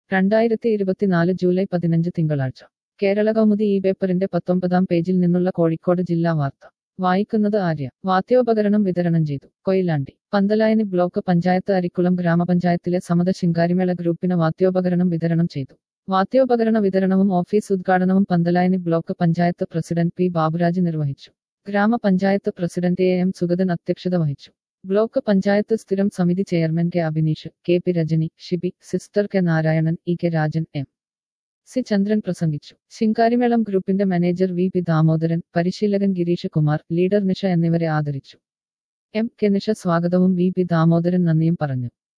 രണ്ടായിരത്തി ഇരുപത്തിനാല് ജൂലൈ പതിനഞ്ച് തിങ്കളാഴ്ച കേരള കൗമുദി ഈ പേപ്പറിന്റെ പത്തൊമ്പതാം പേജിൽ നിന്നുള്ള കോഴിക്കോട് ജില്ലാ വാർത്ത വായിക്കുന്നത് ആര്യ വാദ്യോപകരണം വിതരണം ചെയ്തു കൊയിലാണ്ടി പന്തലായനി ബ്ലോക്ക് പഞ്ചായത്ത് അരിക്കുളം ഗ്രാമപഞ്ചായത്തിലെ സമത ശിങ്കാരിമേള ഗ്രൂപ്പിന് വാദ്യോപകരണം വിതരണം ചെയ്തു വാദ്യോപകരണ വിതരണവും ഓഫീസ് ഉദ്ഘാടനവും Panthalayani block panchayat president P Baburaj നിർവഹിച്ചു ഗ്രാമപഞ്ചായത്ത് പ്രസിഡന്റ് എ എം സുഗതൻ അധ്യക്ഷത വഹിച്ചു ബ്ലോക്ക് പഞ്ചായത്ത് സ്ഥിരം സമിതി chairman K Abhineesh K P Rajani Shibi sister K Narayanan E K Rajan M C Chandran പ്രസംഗിച്ചു ശിങ്കാരിമേളം ഗ്രൂപ്പിന്റെ മാനേജർ വി പി ദാമോദരൻ പരിശീലകൻ ഗിരീഷ് കുമാർ ലീഡർ നിഷ എന്നിവരെ ആദരിച്ചു എം കെ നിഷ സ്വാഗതവും വി പി ദാമോദരൻ നന്ദിയും പറഞ്ഞു